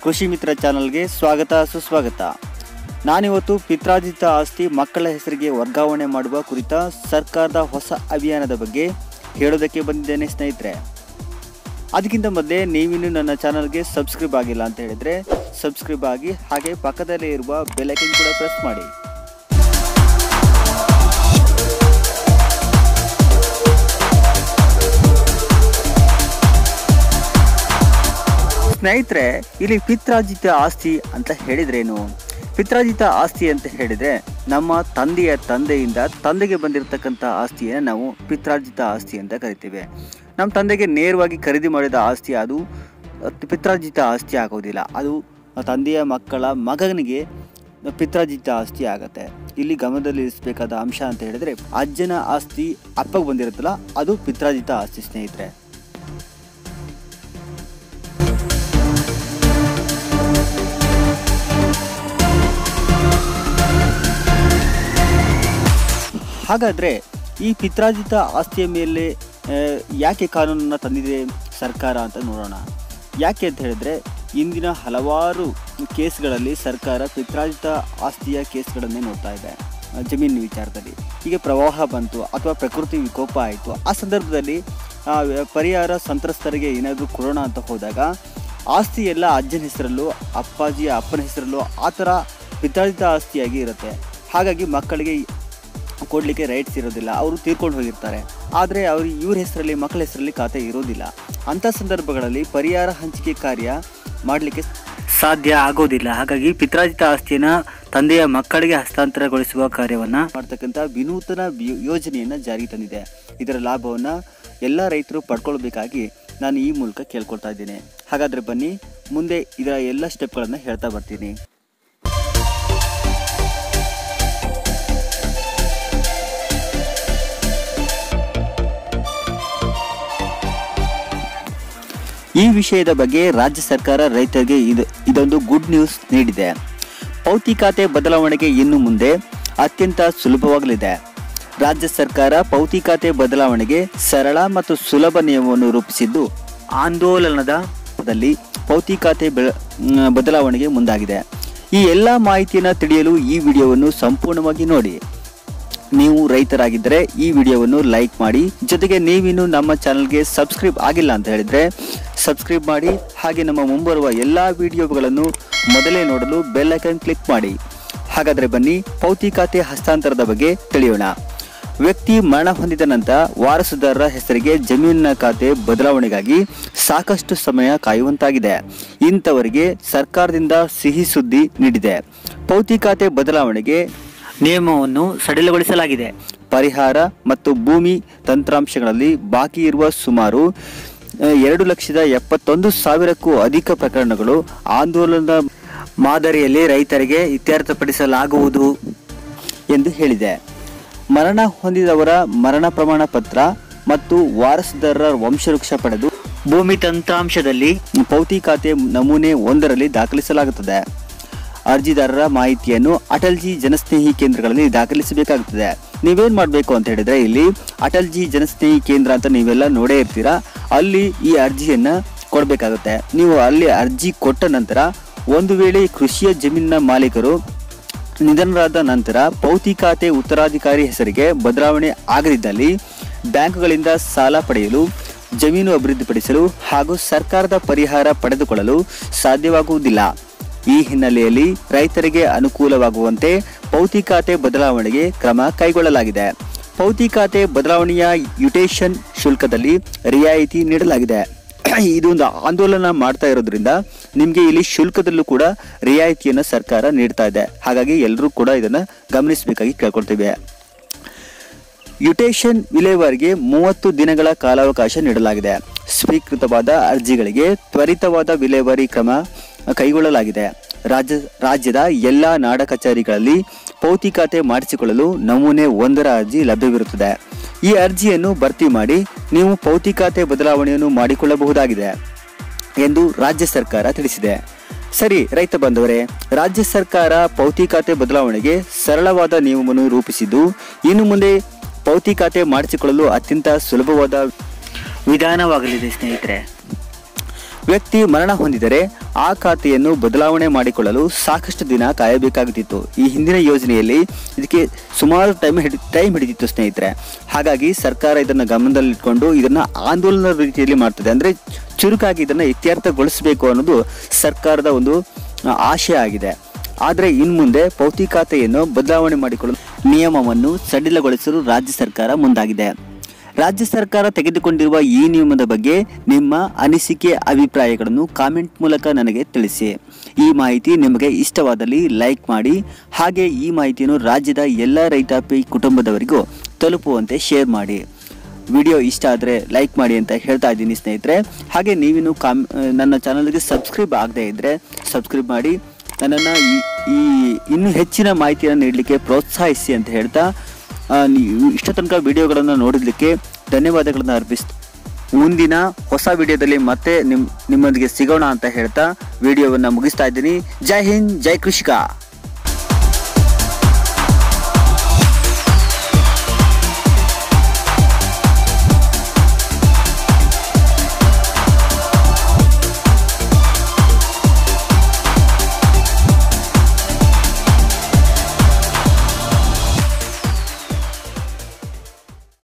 ಕೃಷಿ ಮಿತ್ರ ಚಾನಲ್ಗೆ ಸ್ವಾಗತ ಸುಸ್ವಾಗತ ನಾನಿವತ್ತು ಪಿತ್ರಾರ್ಜಿತ ಆಸ್ತಿ ಮಕ್ಕಳ ಹೆಸರಿಗೆ ವರ್ಗಾವಣೆ ಮಾಡುವ ಕುರಿತ ಸರ್ಕಾರದ ಹೊಸ ಅಭಿಯಾನದ ಬಗ್ಗೆ ಹೇಳೋದಕ್ಕೆ ಬಂದಿದ್ದೇನೆ ಸ್ನೇಹಿತರೆ ಅದಕ್ಕಿಂತ ಮೊದಲೇ ನೀವಿನ್ನು ನನ್ನ ಚಾನಲ್ಗೆ ಸಬ್ಸ್ಕ್ರೈಬ್ ಆಗಿಲ್ಲ ಅಂತ ಹೇಳಿದರೆ ಸಬ್ಸ್ಕ್ರೈಬ್ ಆಗಿ ಹಾಗೆ ಪಕ್ಕದಲ್ಲೇ ಇರುವ ಬೆಲೈಕನ್ ಕೂಡ ಪ್ರೆಸ್ ಮಾಡಿ ಸ್ನೇಹಿತರೆ ಇಲ್ಲಿ ಪಿತ್ರಾರ್ಜಿತ ಆಸ್ತಿ ಅಂತ ಹೇಳಿದ್ರೇನು ಪಿತ್ರಾರ್ಜಿತ ಆಸ್ತಿ ಅಂತ ಹೇಳಿದ್ರೆ ನಮ್ಮ ತಂದೆಯ ತಂದೆಯಿಂದ ತಂದೆಗೆ ಬಂದಿರತಕ್ಕಂಥ ಆಸ್ತಿಯನ್ನು ನಾವು ಪಿತ್ರಾರ್ಜಿತ ಆಸ್ತಿ ಅಂತ ಕರಿತೇವೆ ನಮ್ಮ ತಂದೆಗೆ ನೇರವಾಗಿ ಖರೀದಿ ಮಾಡಿದ ಆಸ್ತಿ ಅದು ಪಿತ್ರಾರ್ಜಿತ ಆಸ್ತಿ ಆಗೋದಿಲ್ಲ ಅದು ತಂದೆಯ ಮಕ್ಕಳ ಮಗನಿಗೆ ಪಿತ್ರಾರ್ಜಿತ ಆಸ್ತಿ ಆಗತ್ತೆ ಇಲ್ಲಿ ಗಮನದಲ್ಲಿ ಇರಿಸಬೇಕಾದ ಅಂಶ ಅಂತ ಹೇಳಿದ್ರೆ ಅಜ್ಜನ ಆಸ್ತಿ ಅಪ್ಪಗೆ ಬಂದಿರುತ್ತಲ್ಲ ಅದು ಪಿತ್ರಾರ್ಜಿತ ಆಸ್ತಿ ಸ್ನೇಹಿತರೆ ಹಾಗಾದರೆ ಈ ಪಿತ್ರಾರ್ಜಿತ ಆಸ್ತಿಯ ಮೇಲೆ ಆ, ಯಾಕೆ ಕಾನೂನನ್ನು ತಂದಿದೆ ಸರ್ಕಾರ ಅಂತ ನೋಡೋಣ ಯಾಕೆ ಅಂತ ಹೇಳಿದ್ರೆ ಇಂದಿನ ಹಲವಾರು ಕೇಸ್ಗಳಲ್ಲಿ ಸರ್ಕಾರ ಪಿತ್ರಾರ್ಜಿತ ಆಸ್ತಿಯ ಕೇಸ್ಗಳನ್ನೇ ನೋಡ್ತಾ ಇದೆ ಆ, ಜಮೀನು ವಿಚಾರದಲ್ಲಿ ಹೀಗೆ ಪ್ರವಾಹ ಬಂತು ಅಥವಾ ಪ್ರಕೃತಿ ವಿಕೋಪ ಆಯಿತು ಆ ಸಂದರ್ಭದಲ್ಲಿ ಆ, ಪರಿಹಾರ ಸಂತ್ರಸ್ತರಿಗೆ ಏನಾದರೂ ಕೊಡೋಣ ಅಂತ ಹೋದಾಗ ಆಸ್ತಿ ಎಲ್ಲ ಅಜ್ಜನ ಹೆಸರಲ್ಲೂ ಅಪ್ಪಾಜಿಯ ಅಪ್ಪನ ಹೆಸರಲ್ಲೂ ಆ ಥರ ಪಿತ್ರಾರ್ಜಿತ ಆಸ್ತಿಯಾಗಿ ಇರುತ್ತೆ ಹಾಗಾಗಿ ಮಕ್ಕಳಿಗೆ ಕೊಡಲಿಕ್ಕೆ ರೈಟ್ಸ್ ಇರೋದಿಲ್ಲ ಅವರು ತೀರ್ಕೊಂಡು ಹೋಗಿರ್ತಾರೆ ಆದರೆ ಅವರು ಇವ್ರ ಹೆಸರಲ್ಲಿ ಮಕ್ಕಳ ಹೆಸರಲ್ಲಿ ಖಾತೆ ಇರೋದಿಲ್ಲ ಅಂಥ ಸಂದರ್ಭಗಳಲ್ಲಿ ಪರಿಹಾರ ಹಂಚಿಕೆ ಕಾರ್ಯ ಮಾಡಲಿಕ್ಕೆ ಸಾಧ್ಯ ಆಗೋದಿಲ್ಲ ಹಾಗಾಗಿ ಪಿತ್ರಾರ್ಜಿತ ಆಸ್ತಿಯನ್ನು ತಂದೆಯ ಮಕ್ಕಳಿಗೆ ಹಸ್ತಾಂತರಗೊಳಿಸುವ ಕಾರ್ಯವನ್ನು ಮಾಡ್ತಕ್ಕಂಥ ವಿನೂತನ ಯೋ- ಯೋಜನೆಯನ್ನು ಜಾರಿಗೆ ತಂದಿದೆ ಇದರ ಲಾಭವನ್ನು ಎಲ್ಲ ರೈತರು ಪಡ್ಕೊಳ್ಬೇಕಾಗಿ ನಾನು ಈ ಮೂಲಕ ಕೇಳ್ಕೊಳ್ತಾ ಇದ್ದೇನೆ ಹಾಗಾದರೆ ಬನ್ನಿ ಮುಂದೆ ಇದರ ಎಲ್ಲ ಸ್ಟೆಪ್ಗಳನ್ನು ಹೇಳ್ತಾ ಬರ್ತೀನಿ ಈ ವಿಷಯದ ಬಗ್ಗೆ ರಾಜ್ಯ ಸರ್ಕಾರ ರೈತರಿಗೆ ಇದು ಇದೊಂದು ಗುಡ್ ನ್ಯೂಸ್ ನೀಡಿದೆ ಪೌತಿ ಖಾತೆ ಬದಲಾವಣೆಗೆ ಇನ್ನು ಮುಂದೆ ಅತ್ಯಂತ ಸುಲಭವಾಗಲಿದೆ ರಾಜ್ಯ ಸರ್ಕಾರ ಪೌತಿ ಖಾತೆ ಬದಲಾವಣೆಗೆ ಸರಳ ಮತ್ತು ಸುಲಭ ನಿಯಮವನ್ನು ರೂಪಿಸಿದ್ದು ಆಂದೋಲನದ ದಲ್ಲಿ ಪೌತಿ ಖಾತೆ ಬೆಳ- ಮ್, ಬದಲಾವಣೆಗೆ ಮುಂದಾಗಿದೆ ಈ ಎಲ್ಲ ಮಾಹಿತಿಯನ್ನು ತಿಳಿಯಲು ಈ ವಿಡಿಯೋವನ್ನು ಸಂಪೂರ್ಣವಾಗಿ ನೋಡಿ ನೀವು ರೈತರಾಗಿದ್ದರೆ ಈ ವಿಡಿಯೋವನ್ನು ಲೈಕ್ ಮಾಡಿ ಜೊತೆಗೆ ನೀವಿನ್ನು ನಮ್ಮ ಚಾನಲ್ಗೆ ಸಬ್ಸ್ಕ್ರೈಬ್ ಆಗಿಲ್ಲ ಅಂತ ಹೇಳಿದ್ರೆ ಸಬ್ಸ್ಕ್ರೈಬ್ ಮಾಡಿ ಹಾಗೆ ನಮ್ಮ ಮುಂಬರುವ ಎಲ್ಲ ವಿಡಿಯೋಗಳನ್ನು ಮೊದಲೇ ನೋಡಲು ಬೆಲ್ ಐಕನ್ ಕ್ಲಿಕ್ ಮಾಡಿ ಹಾಗಾದರೆ ಬನ್ನಿ ಪೌತಿ ಖಾತೆ ಹಸ್ತಾಂತರದ ಬಗ್ಗೆ ತಿಳಿಯೋಣ ವ್ಯಕ್ತಿ ಮರಣ ಹೊಂದಿದ ನಂತರ ವಾರಸುದಾರರ ಹೆಸರಿಗೆ ಜಮೀನಿನ ಖಾತೆ ಬದಲಾವಣೆಗಾಗಿ ಸಾಕಷ್ಟು ಸಮಯ ಕಾಯುವಂತಾಗಿದೆ ಇಂಥವರಿಗೆ ಸರ್ಕಾರದಿಂದ ಸಿಹಿ ಸುದ್ದಿ ನೀಡಿದೆ ಪೌತಿ ಖಾತೆ ಬದಲಾವಣೆಗೆ ನಿಯಮವನ್ನು ಸಡಿಲಗೊಳಿಸಲಾಗಿದೆ ಪರಿಹಾರ ಮತ್ತು ಭೂಮಿ ತಂತ್ರಾಂಶಗಳಲ್ಲಿ ಬಾಕಿ ಇರುವ ಸುಮಾರು ಆ, ಎರಡು ಲಕ್ಷದ ಎಪ್ಪತ್ತೊಂದು ಸಾವಿರಕ್ಕೂ ಅಧಿಕ ಪ್ರಕರಣಗಳು ಆಂದೋಲನದ ಮಾದರಿಯಲ್ಲಿ ರೈತರಿಗೆ ಇತ್ಯರ್ಥಪಡಿಸಲಾಗುವುದು ಎಂದು ಹೇಳಿದೆ ಮರಣ ಹೊಂದಿದವರ ಮರಣ ಪ್ರಮಾಣ ಪತ್ರ ಮತ್ತು ವಾರಸುದಾರರ ವಂಶವೃಕ್ಷ ಪಡೆದು ಭೂಮಿ ತಂತ್ರಾಂಶದಲ್ಲಿ ಪೌತಿ ಖಾತೆ ನಮೂನೆ ಒಂದರಲ್ಲಿ ದಾಖಲಿಸಲಾಗುತ್ತದೆ ಅರ್ಜಿದಾರರ ಮಾಹಿತಿಯನ್ನು ಅಟಲ್ಜಿ ಜನಸ್ನೇಹಿ ಕೇಂದ್ರಗಳಲ್ಲಿ ದಾಖಲಿಸಬೇಕಾಗುತ್ತದೆ ನೀವೇನ್ ಮಾಡಬೇಕು ಅಂತ ಹೇಳಿದ್ರೆ ಇಲ್ಲಿ ಅಟಲ್ಜಿ ಜನಸ್ನೇಹಿ ಕೇಂದ್ರ ಅಂತ ನೀವೆಲ್ಲ ನೋಡೇ ಇರ್ತೀರಾ ಅಲ್ಲಿ ಈ ಅರ್ಜಿಯನ್ನ ಕೊಡಬೇಕಾಗುತ್ತೆ ನೀವು ಅಲ್ಲಿ ಅರ್ಜಿ ಕೊಟ್ಟ ನಂತರ ಒಂದು ವೇಳೆ ಕೃಷಿಯ ಜಮೀನಿನ ಮಾಲೀಕರು ನಿಧನರಾದ ನಂತರ ಪೌತಿ ಖಾತೆ ಉತ್ತರಾಧಿಕಾರಿ ಹೆಸರಿಗೆ ಬದಲಾವಣೆ ಆಗದಿದ್ದಲ್ಲಿ ಬ್ಯಾಂಕ್ಗಳಿಂದ ಸಾಲ ಪಡೆಯಲು ಜಮೀನು ಅಭಿವೃದ್ಧಿಪಡಿಸಲು ಹಾಗೂ ಸರ್ಕಾರದ ಪರಿಹಾರ ಪಡೆದುಕೊಳ್ಳಲು ಸಾಧ್ಯವಾಗುವುದಿಲ್ಲ ಈ ಹಿನ್ನೆಲೆಯಲ್ಲಿ ರೈತರಿಗೆ ಅನುಕೂಲವಾಗುವಂತೆ ಪೌತಿ ಖಾತೆ ಬದಲಾವಣೆಗೆ ಕ್ರಮ ಕೈಗೊಳ್ಳಲಾಗಿದೆ ಪೌತಿ ಖಾತೆ ಬದಲಾವಣೆಯ ಯುಟೇಷನ್ ಶುಲ್ಕದಲ್ಲಿ ರಿಯಾಯಿತಿ ನೀಡಲಾಗಿದೆ ಇದೊಂದು ಆಂದೋಲನ ಮಾಡ್ತಾ ಇರೋದ್ರಿಂದ ನಿಮಗೆ ಇಲ್ಲಿ ಶುಲ್ಕದಲ್ಲೂ ಕೂಡ ರಿಯಾಯಿತಿಯನ್ನು ಸರ್ಕಾರ ನೀಡ್ತಾ ಇದೆ ಹಾಗಾಗಿ ಎಲ್ಲರೂ ಕೂಡ ಇದನ್ನ ಗಮನಿಸಬೇಕಾಗಿ ಕೇಳ್ಕೊಳ್ತೇವೆ ಯುಟೇಷನ್ ವಿಲೇವಾರಿಗೆ ಮೂವತ್ತು ದಿನಗಳ ಕಾಲಾವಕಾಶ ನೀಡಲಾಗಿದೆ ಸ್ವೀಕೃತವಾದ ಅರ್ಜಿಗಳಿಗೆ ತ್ವರಿತವಾದ ವಿಲೇವಾರಿ ಕ್ರಮ ಕೈಗೊಳ್ಳಲಾಗಿದೆ ರಾಜ್ಯ ರಾಜ್ಯದ ಎಲ್ಲ ನಾಡ ಕಚೇರಿಗಳಲ್ಲಿ ಪೌತಿ ಖಾತೆ ಮಾಡಿಸಿಕೊಳ್ಳಲು ನಮೂನೆ ಒಂದರ ಅರ್ಜಿ ಲಭ್ಯವಿರುತ್ತದೆ ಈ ಅರ್ಜಿಯನ್ನು ಭರ್ತಿ ಮಾಡಿ ನೀವು ಪೌತಿ ಖಾತೆ ಬದಲಾವಣೆಯನ್ನು ಮಾಡಿಕೊಳ್ಳಬಹುದಾಗಿದೆ ಎಂದು ರಾಜ್ಯ ಸರ್ಕಾರ ತಿಳಿಸಿದೆ ಸರಿ ರೈತ ಬಂಧುವರೇ ರಾಜ್ಯ ಸರ್ಕಾರ ಪೌತಿ ಖಾತೆ ಬದಲಾವಣೆಗೆ ಸರಳವಾದ ನಿಯಮವನ್ನು ರೂಪಿಸಿದ್ದು ಇನ್ನು ಮುಂದೆ ಪೌತಿ ಖಾತೆ ಮಾಡಿಸಿಕೊಳ್ಳಲು ಅತ್ಯಂತ ಸುಲಭವಾದ ವಿಧಾನವಾಗಲಿದೆ ಸ್ನೇಹಿತರೆ ವ್ಯಕ್ತಿ ಮರಣ ಹೊಂದಿದರೆ ಆ ಖಾತೆಯನ್ನು ಬದಲಾವಣೆ ಮಾಡಿಕೊಳ್ಳಲು ಸಾಕಷ್ಟು ದಿನ ಕಾಯಬೇಕಾಗುತ್ತಿತ್ತು ಈ ಹಿಂದಿನ ಯೋಜನೆಯಲ್ಲಿ ಇದಕ್ಕೆ ಸುಮಾರು ಟೈಮ್ ಹಿಡಿ ಟೈಮ್ ಹಿಡಿದಿತ್ತು ಸ್ನೇಹಿತರೆ ಹಾಗಾಗಿ ಸರ್ಕಾರ ಇದನ್ನು ಗಮನದಲ್ಲಿಟ್ಕೊಂಡು ಇದನ್ನು ಆಂದೋಲನ ರೀತಿಯಲ್ಲಿ ಮಾಡ್ತದೆ ಅಂದರೆ ಚುರುಕಾಗಿ ಇದನ್ನು ಇತ್ಯರ್ಥಗೊಳಿಸಬೇಕು ಅನ್ನೋದು ಸರ್ಕಾರದ ಒಂದು ಆ, ಆಶಯ ಆಗಿದೆ ಆದರೆ ಇನ್ನು ಮುಂದೆ ಪೌತಿ ಖಾತೆಯನ್ನು ಬದಲಾವಣೆ ಮಾಡಿಕೊಳ್ಳಲು ನಿಯಮವನ್ನು ಸಡಿಲಗೊಳಿಸಲು ರಾಜ್ಯ ಸರ್ಕಾರ ಮುಂದಾಗಿದೆ ರಾಜ್ಯ ಸರ್ಕಾರ ತೆಗೆದುಕೊಂಡಿರುವ ಈ ನಿಯಮದ ಬಗ್ಗೆ ನಿಮ್ಮ ಅನಿಸಿಕೆ ಅಭಿಪ್ರಾಯಗಳನ್ನು ಕಾಮೆಂಟ್ ಮೂಲಕ ನನಗೆ ತಿಳಿಸಿ ಈ ಮಾಹಿತಿ ನಿಮಗೆ ಇಷ್ಟವಾದಲ್ಲಿ ಲೈಕ್ ಮಾಡಿ ಹಾಗೆ ಈ ಮಾಹಿತಿಯನ್ನು ರಾಜ್ಯದ ಎಲ್ಲ ರೈತಾಪಿ ಕುಟುಂಬದವರಿಗೂ ತಲುಪುವಂತೆ ಶೇರ್ ಮಾಡಿ ವಿಡಿಯೋ ಇಷ್ಟ ಆದರೆ ಲೈಕ್ ಮಾಡಿ ಅಂತ ಹೇಳ್ತಾ ಇದ್ದೀನಿ ಸ್ನೇಹಿತರೆ ಹಾಗೆ ನೀವಿನ್ನು ಕಾಮ್ ನನ್ನ ಚಾನಲ್ಗೆ ಸಬ್ಸ್ಕ್ರೈಬ್ ಆಗದೇ ಇದ್ದರೆ ಸಬ್ಸ್ಕ್ರೈಬ್ ಮಾಡಿ ನನ್ನನ್ನು ಈ ಈ ಇನ್ನೂ ಹೆಚ್ಚಿನ ಮಾಹಿತಿಯನ್ನು ನೀಡಲಿಕ್ಕೆ ಪ್ರೋತ್ಸಾಹಿಸಿ ಅಂತ ಹೇಳ್ತಾ ಆ, ನೀವು ಇಷ್ಟ ತನಕ ವಿಡಿಯೋಗಳನ್ನು ನೋಡಿದ್ಲಿಕ್ಕೆ ಧನ್ಯವಾದಗಳನ್ನು ಅರ್ಪಿಸ್ ಮುಂದಿನ ಹೊಸ ವಿಡಿಯೋದಲ್ಲಿ ಮತ್ತೆ ನಿಮ್ ನಿಮ್ಮೊಂದಿಗೆ ಸಿಗೋಣ ಅಂತ ಹೇಳ್ತಾ ವಿಡಿಯೋವನ್ನು ಮುಗಿಸ್ತಾ ಇದ್ದೀನಿ ಜೈ ಹಿಂದ್ ಜೈ ಕೃಷಿಕ